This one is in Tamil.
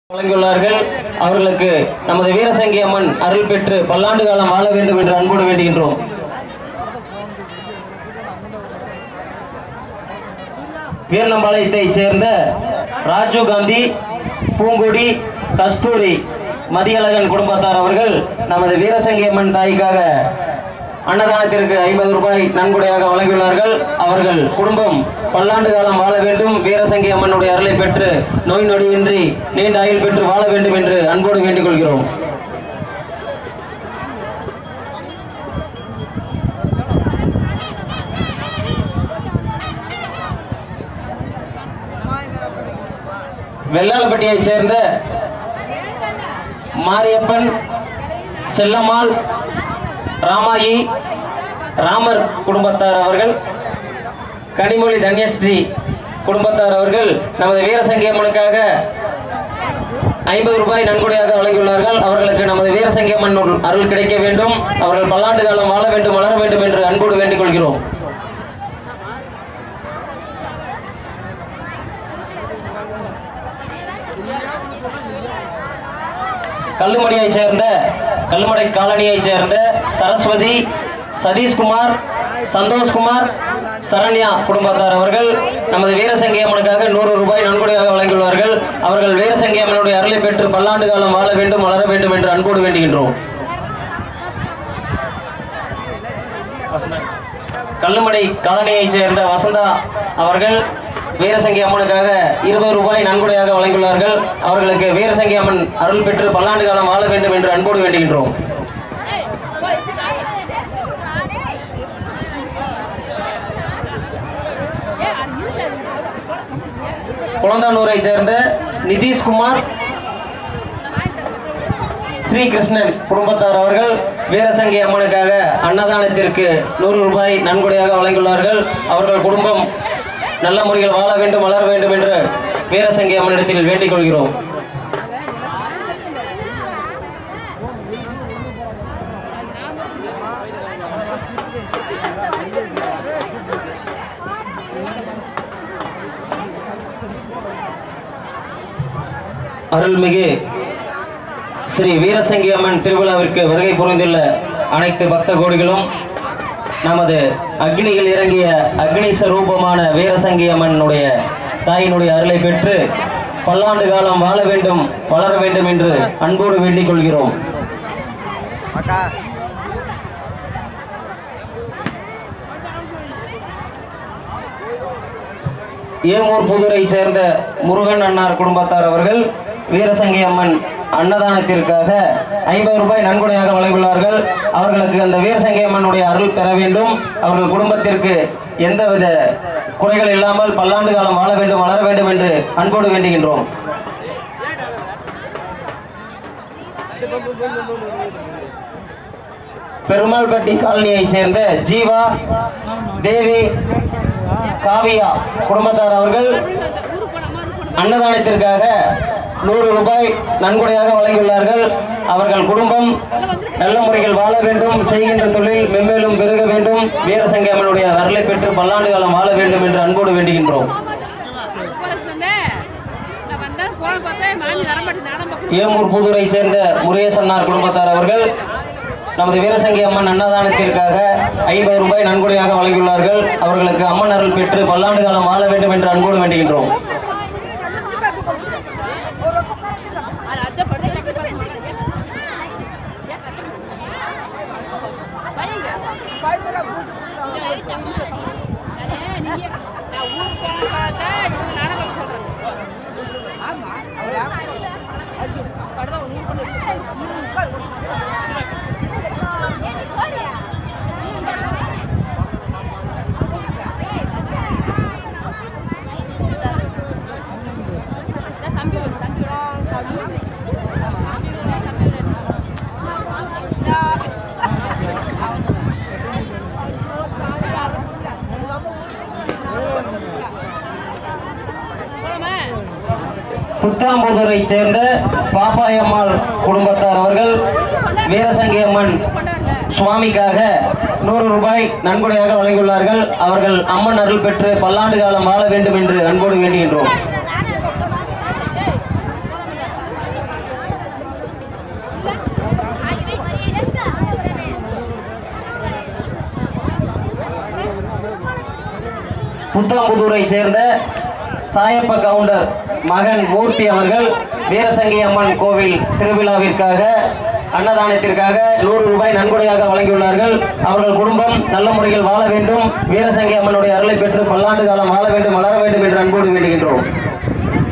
வழங்கியுள்ளார்கள் அவர்களுக்கு நமது வீரசங்கி அம்மன் அருள் பெற்று பல்லாண்டு காலம் வாழ வேண்டும் என்று அன்போடு வேண்டுகின்றோம் வீரநம்பாளையத்தைச் சேர்ந்த ராஜீவ் காந்தி பூங்குடி கஸ்தூரி மதியழகன் குடும்பத்தார் அவர்கள் நமது வீரசங்கி அம்மன் தாய்க்காக அன்னதானத்திற்கு ஐம்பது ரூபாய் நன்கொடையாக வழங்கியுள்ளார்கள் அவர்கள் குடும்பம் பல்லாண்டு காலம் வாழ வேண்டும் வீரசங்கி அம்மனுடைய அருளை பெற்று நோய் நொடியின்றி நீண்ட ஆயுள் பெற்று வாழ வேண்டும் என்று அன்போடு வேண்டிக் கொள்கிறோம் வெள்ளாளப்பட்டியைச் சேர்ந்த மாரியப்பன் செல்லம்மாள் ராமாயி ராமர் குடும்பத்தார் அவர்கள் கனிமொழி தன்யஸ்ரீ குடும்பத்தார் அவர்கள் நமது வீரசங்கி அம்மனுக்காக ஐம்பது ரூபாய் நன்கொடையாக வழங்கியுள்ளார்கள் அவர்களுக்கு நமது வீரசங்கி அம்மன் அருள் கிடைக்க வேண்டும் அவர்கள் பல்லாண்டு காலம் வாழ வேண்டும் வளர வேண்டும் என்று அன்போடு வேண்டிக் கொள்கிறோம் கல்லுமடியைச் சேர்ந்த கல்லுமடை காலனியைச் சேர்ந்த சரஸ்வதி சதீஷ்குமார் சந்தோஷ்குமார் சரண்யா குடும்பத்தார் அவர்கள் நமது வீரசங்கி அம்மனுக்காக நூறு ரூபாய் நன்கொடையாக வழங்கியுள்ளார்கள் அவர்கள் வீரசங்கி அம்மனுடைய அருளை பெற்று பல்லாண்டு காலம் வாழ வேண்டும் வளர வேண்டும் என்று அன்போடு வேண்டுகின்றோம் கல்லுமடை காலனியைச் சேர்ந்த வசந்தா அவர்கள் வீரசங்கி அம்மனுக்காக இருபது ரூபாய் நன்கொடையாக வழங்கியுள்ளார்கள் அவர்களுக்கு வீரசங்கி அம்மன் அருள் பெற்று பல்லாண்டு காலம் வாழ வேண்டும் என்று அன்போடு வேண்டுகின்றோம் குளந்தானூரை சேர்ந்த நிதிஷ்குமார் ஸ்ரீகிருஷ்ணன் குடும்பத்தார் அவர்கள் வீரசங்கி அம்மனுக்காக அன்னதானத்திற்கு நூறு ரூபாய் நன்கொடையாக வழங்கியுள்ளார்கள் அவர்கள் குடும்பம் நல்ல முறையில் வாழ வேண்டும் வளர வேண்டும் என்று வீரசங்கி அம்மனிடத்தில் வேண்டிக் கொள்கிறோம் அருள்மிகு ஸ்ரீ வீரசங்கி அம்மன் திருவிழாவிற்கு வருகை புரிந்துள்ள அனைத்து பக்த கோடிகளும் நமது அக்னியில் இறங்கிய அக்னி ஸ்வரூபமான வீரசங்கி அம்மனுடைய தாயினுடைய அருளை பெற்று பல்லாண்டு காலம் வாழ வேண்டும் வளர வேண்டும் என்று அன்போடு வேண்டிக் கொள்கிறோம் ஏமூர் புதுரை சேர்ந்த முருகன் அன்னார் குடும்பத்தார் அவர்கள் வீரசங்கி அம்மன் அன்னதானத்திற்காக ஐம்பது ரூபாய் நன்கொடையாக வழங்கியுள்ளார்கள் அவர்களுக்கு அந்த வீரசங்கி அம்மனுடைய அருள் பெற வேண்டும் அவர்கள் குடும்பத்திற்கு எந்தவித குறைகள் இல்லாமல் பல்லாண்டு காலம் வாழ வேண்டும் வளர வேண்டும் என்று அன்போடு வேண்டுகின்றோம் பெருமாள்பட்டி காலனியைச் சேர்ந்த ஜீவா தேவி காவியா குடும்பத்தார் அவர்கள் அன்னதானத்திற்காக நூறு ரூபாய் நன்கொடையாக வழங்கியுள்ளார்கள் அவர்கள் குடும்பம் நல்ல முறையில் வாழ வேண்டும் செய்கின்ற தொழில் மென்மேலும் பெருக வேண்டும் வீரசங்க அம்மனுடைய வரலை பெற்று பல்லாண்டு காலம் வாழ வேண்டும் என்று அன்போடு வேண்டுகின்றோம் ஏமூர் புதூரை சேர்ந்த முருகேசன்னார் குடும்பத்தார் அவர்கள் நமது வீரசங்கி அம்மன் அன்னதானத்திற்காக ஐம்பது ரூபாய் நன்கொடையாக வழங்கியுள்ளார்கள் அவர்களுக்கு அம்மன் அருள் பெற்று பல்லாண்டு காலம் வாழ வேண்டும் என்று அன்போடு வேண்டுகின்றோம் புத்தாம்புதூரைச் சேர்ந்த பாப்பாயம்மாள் குடும்பத்தார் அவர்கள் வீரசங்கி அம்மன் சுவாமிக்காக நூறு ரூபாய் நன்கொடையாக வழங்கியுள்ளார்கள் அவர்கள் அம்மன் அருள் பெற்று பல்லாண்டு காலம் வாழ வேண்டும் என்று அன்போடு வேண்டுகின்றோம் புத்தாம்புதூரை சேர்ந்த சாயப்ப கவுண்டர் மகன் மூர்த்தி அவர்கள் வீரசங்கி அம்மன் கோவில் திருவிழாவிற்காக அன்னதானத்திற்காக நூறு ரூபாய் நன்கொடையாக வழங்கியுள்ளார்கள் அவர்கள் குடும்பம் நல்ல முறையில் வாழ வேண்டும் வீரசங்கி அம்மனுடைய அருளை பெற்று பல்லாண்டு காலம் வாழ வேண்டும் வளர வேண்டும் என்று அன்போடு வேண்டுகின்றோம்